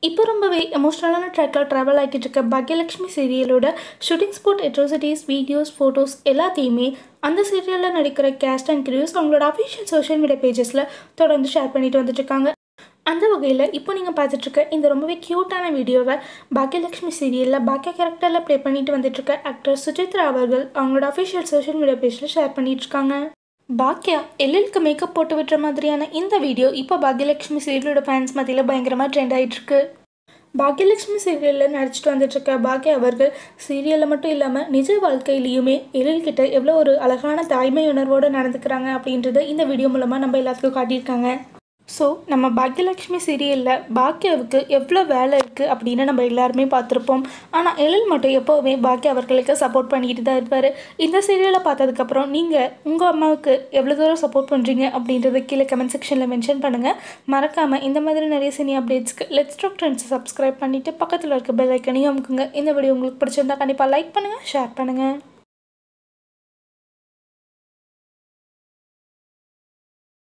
இப்போ ரொம்பவே எமோஷ்னலான ட்ராக்கில் ட்ராவல் ஆகிட்டு இருக்க பாக்யலட்சுமி சீரியலோட shooting spot atrocities videos photos எல்லாத்தையுமே அந்த சீரியலில் நடிக்கிற கேஸ்ட் அண்ட் கிரியூஸ் அவங்களோட அஃபிஷியல் சோஷியல் மீடியா பேஜஸில் தொடர்ந்து ஷேர் பண்ணிட்டு வந்துட்டுருக்காங்க அந்த வகையில் இப்போ நீங்கள் பார்த்துட்ருக்க இந்த ரொம்பவே க்யூட்டான வீடியோவை பாக்யலட்சுமி சீரியலில் பாக்கிய கேரக்டரில் ப்ளே பண்ணிட்டு வந்துட்டுருக்க ஆக்டர் சுசித்ரா அவர்கள் அவங்களோட அஃபிஷியல் சோஷியல் மீடியா பேஜில் ஷேர் பண்ணிகிட்ருக்காங்க பாக்யா எல்எல்க்கு மேக்கப் போட்டு விட்டுற மாதிரியான இந்த வீடியோ இப்போ பாக்யலட்சுமி சீரியலோட ஃபேன்ஸ் மத்தியில் பயங்கரமாக ட்ரெண்ட் ஆகிட்டுருக்கு பாக்யலட்சுமி சீரியலில் நடிச்சிட்டு வந்துட்டுருக்க பாக்யா அவர்கள் சீரியலில் மட்டும் இல்லாமல் நிஜ வாழ்க்கையிலையுமே எழில்கிட்ட எவ்வளோ ஒரு அழகான தாய்மை உணர்வோடு நடந்துக்கிறாங்க அப்படின்றத இந்த வீடியோ மூலமாக நம்ம எல்லாத்துக்கும் காட்டியிருக்காங்க ஸோ நம்ம பாக்யலட்சுமி சீரியலில் பாக்யாவுக்கு எவ்வளோ வேலை இருக்குது அப்படின்னு நம்ம எல்லாருமே பார்த்துருப்போம் ஆனால் எழில் மட்டும் எப்போவுமே பாக்யா அவர்களுக்கு சப்போர்ட் பண்ணிக்கிட்டு தான் இருப்பார் இந்த சீரியலை பார்த்ததுக்கப்புறம் நீங்கள் உங்கள் அம்மாவுக்கு எவ்வளோ தூரம் சப்போர்ட் பண்ணுறீங்க அப்படின்றத கீழே கமெண்ட் செக்ஷனில் மென்ஷன் பண்ணுங்கள் மறக்காமல் இந்த மாதிரி நிறைய சினி அப்டேட்ஸ்க்கு லெட்ஸ் டாக் ட்ரெண்ட்ஸை சப்ஸ்கிரைப் பண்ணிவிட்டு பக்கத்தில் இருக்க பெல் ஐக்கனையும் அமுக்குங்க இந்த வீடியோ உங்களுக்கு பிடிச்சிருந்தா கண்டிப்பாக லைக் பண்ணுங்கள் ஷேர் பண்ணுங்கள்